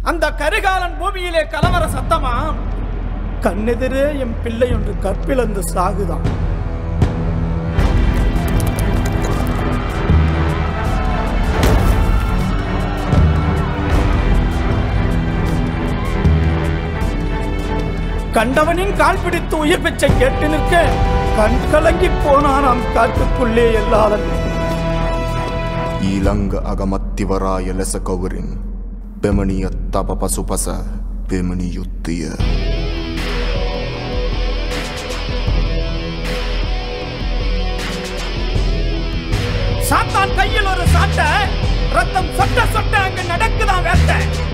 அந்த கரிகாலன் பூமியிலே கலவர சத்தமா கண்ணெதிரே என் பிள்ளை ஒன்று கற்பிழந்து சாகுதான் கண்டவனின் கால் பிடித்து உயிர் பிச்சை கேட்டு நிற்க கண் கலங்கி போனானாம் காட்டுக்குள்ளே எல்லாரும் ඊළංග අගමත්තිවරාය ලෙස කවුරින් පෙමණිය තප පසුපස පෙමණි යුත්තිය சாத்தான் கையில் ஒரு சாட்ட ரத்தம் சொட்ட சொட்ட அங்க நடக்குதான் வேட்ட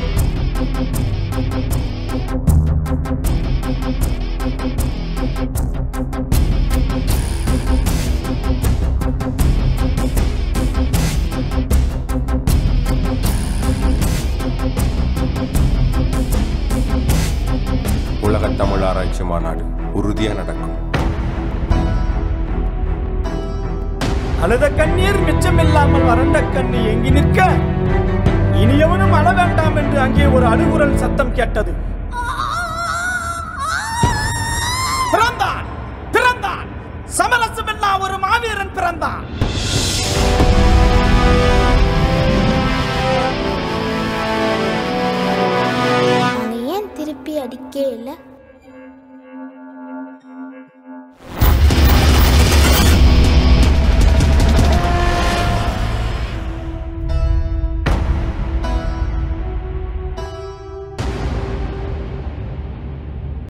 உலகத் தமிழ் ஆராய்ச்சி மாநாடு உறுதியா நடக்கும் அழுத கண்ணீர் மிச்சமில்லாமல் வறண்ட கண்ணி எங்கி நிற்க இனியவனும் அழ வேண்டாம் என்று அங்கே ஒரு அழுகுரல் சத்தம் கேட்டது பிறந்தான் பிறந்தான் சமரசமில்லா ஒரு மாவீரன் பிறந்தான் அவங்க ஏன் திருப்பி அடிக்கே இல்லை